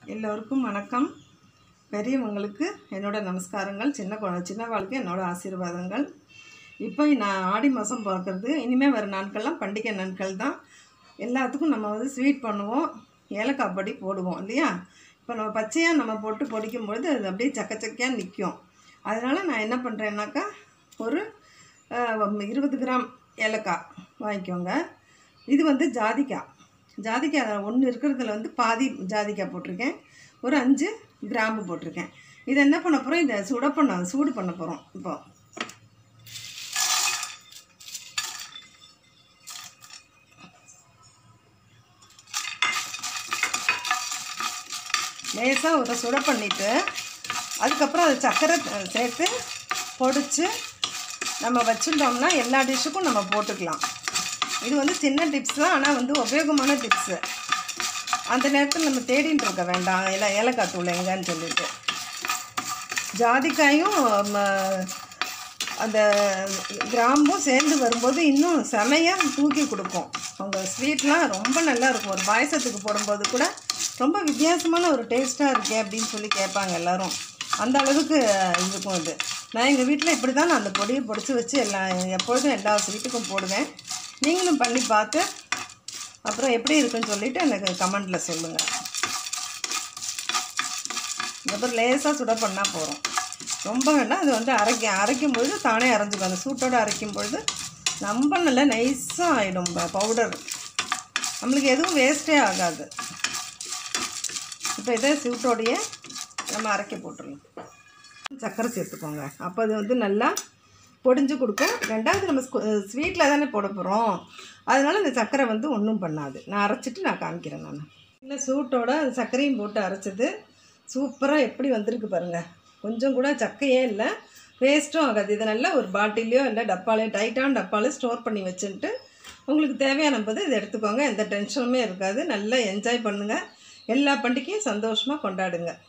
எல்லோருக்கும் வணக்கம் பெரியவங்களுக்கு என்னோட நமஸ்காரங்கள் சின்ன குழ சின்னவாளுக்கு என்னோட ஆசீர்வாதங்கள் இப்போ நான் ஆடி மாதம் பார்க்குறது இனிமேல் வர நாட்கள்லாம் பண்டிகை நாட்கள் தான் எல்லாத்துக்கும் நம்ம வந்து ஸ்வீட் பண்ணுவோம் ஏலக்காய் பொடி போடுவோம் இல்லையா இப்போ நம்ம பச்சையாக நம்ம போட்டு பொடிக்கும் பொழுது அது அப்படியே சக்க சக்கையாக நிற்கும் அதனால் நான் என்ன பண்ணுறேன்னாக்கா ஒரு அஹ், இருபது கிராம் ஏலக்காய் வாங்கிக்கோங்க இது வந்து ஜாதிக்காய் ஜாதிக்காய் ஒன்று இருக்கிறதுல வந்து பாதி ஜாதிக்காய் போட்டிருக்கேன் ஒரு அஞ்சு கிராம்பு போட்டிருக்கேன் இதை என்ன பண்ண போகிறோம் இதை சுட பண்ண சூடு பண்ண போகிறோம் இப்போ லேசாக ஒரு சுட பண்ணிவிட்டு அதுக்கப்புறம் அது சர்க்கரை அஹ், சேர்த்து பொடிச்சு நம்ம வச்சுட்டோம்னா எல்லா டிஷ்ஷுக்கும் நம்ம போட்டுக்கலாம் இது வந்து சின்ன டிப்ஸ் தான் ஆனால் வந்து உபயோகமான டிப்ஸு அந்த நேரத்தில் நம்ம தேடின்னு இருக்க வேண்டாம் ஏல ஏலக்காய் தூள் எங்கன்னு சொல்லிட்டு ஜாதிக்காயும் ம, அந்த கிராம்பும் சேர்ந்து வரும்போது இன்னும் செமையாக தூக்கி கொடுக்கும் உங்கள் ஸ்வீட்லாம் ரொம்ப நல்லா இருக்கும் ஒரு பாயசத்துக்கு போடும்போது கூட ரொம்ப வித்தியாசமான ஒரு டேஸ்ட்டாக இருக்கே அப்படின்னு சொல்லி கேட்பாங்க எல்லாரும் அந்த அளவுக்கு இருக்கும் இது நான் எங்கள் வீட்டில் இப்படி தான் நான் அந்த பொடியை பொடிச்சு வச்சு எல்லா எப்பொழுதும் எல்லா ஸ்வீட்டுக்கும் போடுவேன் நீங்களும் பண்ணி பார்த்து அப்புறம் எப்படி இருக்குன்னு சொல்லிவிட்டு எனக்கு கமெண்டில் சொல்லுங்கள் அப்புறம் லேசாக சுட பண்ணால் போகிறோம் ரொம்ப வேண்டாம் அது வந்து அரைக்க அரைக்கும் பொழுது தானே அரைஞ்சிக்கும் அந்த சூட்டோடு அரைக்கும் பொழுது ரொம்ப நல்லா நைஸாக ஆகிடும் பவுடர் நம்மளுக்கு எதுவும் வேஸ்ட்டே ஆகாது இப்போ இதை சூட்டோடையே நம்ம அரைக்க போட்டுடலாம் சர்க்கரை சேர்த்துக்கோங்க அப்போ அது வந்து நல்லா பொடிஞ்சு கொடுக்கும் ரெண்டாவது நம்ம ஸ்வீட்டில் தானே போட போகிறோம் அதனால் இந்த சர்க்கரை வந்து ஒன்றும் பண்ணாது நான் அரைச்சிட்டு நான் காமிக்கிறேன் நான் இல்லை சூட்டோட அந்த சர்க்கரையும் போட்டு அரைச்சது சூப்பராக எப்படி வந்திருக்கு பாருங்கள் கொஞ்சம் கூட சக்கையே இல்லை வேஸ்ட்டும் ஆகாது இதை நல்லா ஒரு பாட்டிலையோ இல்லை டப்பாலையோ டைட்டான டப்பாலையோ ஸ்டோர் பண்ணி வச்சுட்டு உங்களுக்கு தேவையான போது இதை எடுத்துக்கோங்க எந்த டென்ஷனுமே இருக்காது நல்லா என்ஜாய் பண்ணுங்கள் எல்லா பண்டிகையும் சந்தோஷமாக கொண்டாடுங்க